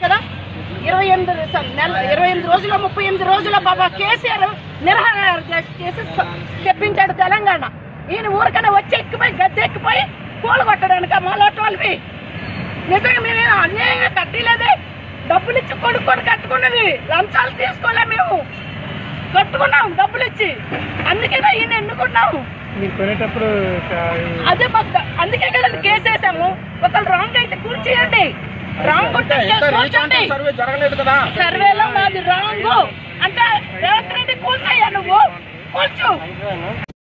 కదా ఇరవై ఎనిమిది స- నెల ఇరవై ఎనిమిది రోజుల ముప్పై ఎనిమిది రోజుల బాబా కేసీఆర్ నిరహార చేసి స- తెప్పించాడు తెలంగాణ ఈయన ఊరికనే వచ్చి ఎక్కిపోయి గద్దె ఎక్కిపోయి పూలు కొట్టడానికి మాలాంటి వాళ్ళవి నిజంగా మేము అన్యాయంగా కట్టలేదే డబ్బులు ఇచ్చి కొనుక్కొని కట్టుకున్నది లంచాలు తీసుకోలే మేము కట్టుకున్నాం డబ్బులు ఇచ్చి అందుకేనా ఈయన ఎన్నుకున్నాము మీరు కొనేటప్పుడు అదే మాకు ద- అందుకే కదా కేసు వేసాము ఒకళ్ళు రాంగ్ అయితే కూర్చేయండి రాంగ్ ఉంటే కూర్చోండి సర్వే జరగలేదు కదా సర్వేలో మాది రాంగ్ అంటే రేవంత్ రెడ్డి కూల్చయ్యా నువ్వు కూల్చు